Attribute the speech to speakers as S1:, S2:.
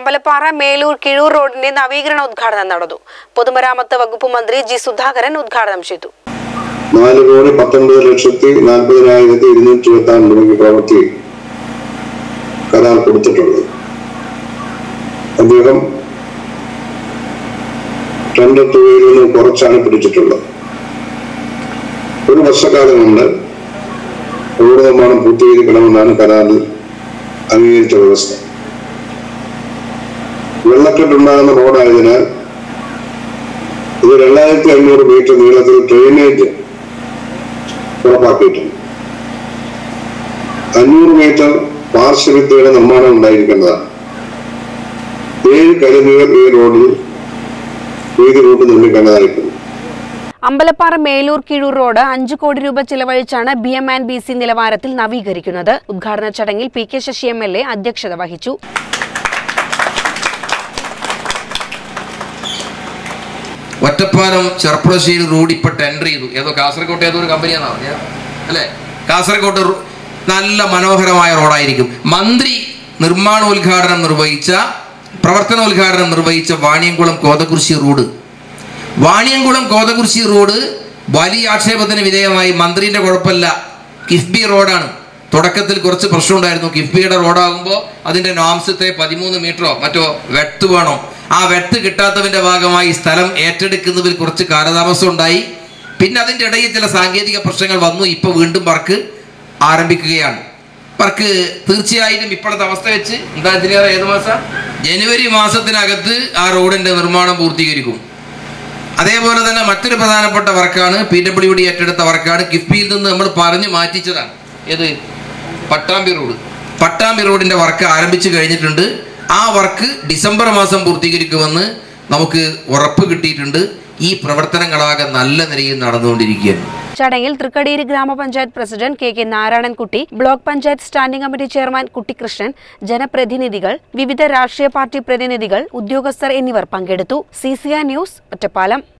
S1: അമ്പലപ്പാറ മേലൂർ കിഴൂർ റോഡിന്റെ നവീകരണ ഉദ്ഘാടനം നടന്നു പൊതുമരാമത്ത് വകുപ്പ് മന്ത്രി ജി സുധാകരൻ ഉദ്ഘാടനം ചെയ്തു
S2: നാല് കോടി പത്തൊൻപത് ലക്ഷത്തി നാൽപ്പതിനായിരത്തി ഇരുന്നൂറ്റി ഇരുപത്തി ആറ് രൂപയ്ക്ക് പ്രവൃത്തി കരാർ കൊടുത്തിട്ടുള്ളത് അദ്ദേഹം ടെൻഡർ തുകയിൽ നിന്ന് കുറച്ചാണ് പിടിച്ചിട്ടുള്ളത് ഒരു വർഷക്കാലം കൊണ്ട് റോഡ് നിർമ്മാണം പൂർത്തീകരിക്കണമെന്നാണ് കരാറിൽ അംഗീകരിച്ച വ്യവസ്ഥ വെള്ളക്കെട്ടുണ്ടാകുന്ന റോഡായതിനാൽ ഇത് രണ്ടായിരത്തി അഞ്ഞൂറ് മീറ്റർ നീളത്തിൽ ഡ്രെയിനേജ് ഉറപ്പാക്കിയിട്ടുണ്ട് അഞ്ഞൂറ് മീറ്റർ പാർശ്വഭിത്തിയുടെ നിർമ്മാണം ഉണ്ടായിരിക്കേണ്ടതാണ് ഏഴ് കരുനീർ ഈ റോഡിൽ വീതി റൂട്ട് നിർമ്മിക്കേണ്ടതായിട്ടുണ്ട്
S1: അമ്പലപ്പാറ മേലൂർ കിഴൂർ റോഡ് അഞ്ചു കോടി രൂപ ചിലവഴിച്ചാണ് B M and B C നിലവാരത്തിൽ നവീകരിക്കുന്നത് ഉദ്ഘാടന ചടങ്ങിൽ P K Sasi M L A അധ്യക്ഷത വഹിച്ചു
S3: ഒറ്റപ്പാലം ചെർപ്പുളശ്ശേരി റോഡ് ഇപ്പൊ ടെൻഡർ ചെയ്തു ഏതോ കാസർഗോട്ട് ഏതോ ഒരു കമ്പനിയാണോ പറഞ്ഞത് അല്ലേ കാസർഗോട്ട് റോ- നല്ല മനോഹരമായ റോഡായിരിക്കും മന്ത്രി നിർമ്മാണോദ്ഘാടനം നിർവഹിച്ച പ്രവർത്തനോദ്ഘാടനം നിർവഹിച്ച വാണിയംകുളം കോതകുറിശി റോഡ് വാണിയംകുളം കോതകുറിശി റോഡ് വലിയ ആക്ഷേപത്തിന് വിധേയമായി മന്ത്രിന്റെ കുഴപ്പമില്ല കിഫ്ബി റോഡാണ് തുടക്കത്തിൽ കുറച്ച് പ്രശ്നമുണ്ടായിരുന്നു കിഫ്ബിയുടെ റോഡാകുമ്പോൾ അതിന്റെ നോംസത്തെ പതിമൂന്ന് മീറ്ററോ മറ്റോ വെട്ട് വേണം ആ വെട്ട് കിട്ടാത്തതിന്റെ ഭാഗമായി സ്ഥലം ഏറ്റെടുക്കുന്നതിൽ കുറച്ച് കാലതാമസം ഉണ്ടായി പിന്നെ അതിന്റെ ഇടയിൽ ചില സാങ്കേതിക പ്രശ്നങ്ങൾ വന്നു ഇപ്പൊ വീണ്ടും വർക്ക് ആരംഭിക്കുകയാണ് വർക്ക് തീർച്ചയായിട്ടും ഇപ്പോഴത്തെ അവസ്ഥ വെച്ച് എന്താ എഞ്ചിനീയർ ഏത് മാസം ജനുവരി മാസത്തിനകത്ത് ആ റോഡിന്റെ നിർമ്മാണം പൂർത്തീകരിക്കും അതേപോലെ തന്നെ മറ്റൊരു പ്രധാനപ്പെട്ട വർക്കാണ് പി ഡബ്ല്യു ഡി ഏറ്റെടുത്ത വർക്കാണ് കിഫ്ബിയിൽ നിന്ന് നമ്മൾ പറഞ്ഞു മാറ്റിച്ചതാണ് ഏത് പട്ടാമ്പി റോഡ് പട്ടാമ്പി റോഡിന്റെ വർക്ക് ആരംഭിച്ചു കഴിഞ്ഞിട്ടുണ്ട് ആ വർക്ക് ഡിസംബർ മാസം പൂർത്തീകരിക്കുമെന്ന് നമുക്ക് ഉറപ്പ് കിട്ടിയിട്ടുണ്ട് ഈ പ്രവർത്തനങ്ങളാകെ നല്ല നിലയിൽ നടന്നുകൊണ്ടിരിക്കുകയാണ്
S1: ചടങ്ങിൽ Thrikkadeeri Gramapanchayat president K K Narayanankutty block panchayat standing committee chairman Kuttikrishnan ജനപ്രതിനിധികൾ വിവിധ രാഷ്ട്രീയ പാർട്ടി പ്രതിനിധികൾ ഉദ്യോഗസ്ഥർ എന്നിവർ പങ്കെടുത്തു സി സി ന്യൂസ് ഒറ്റപ്പാലം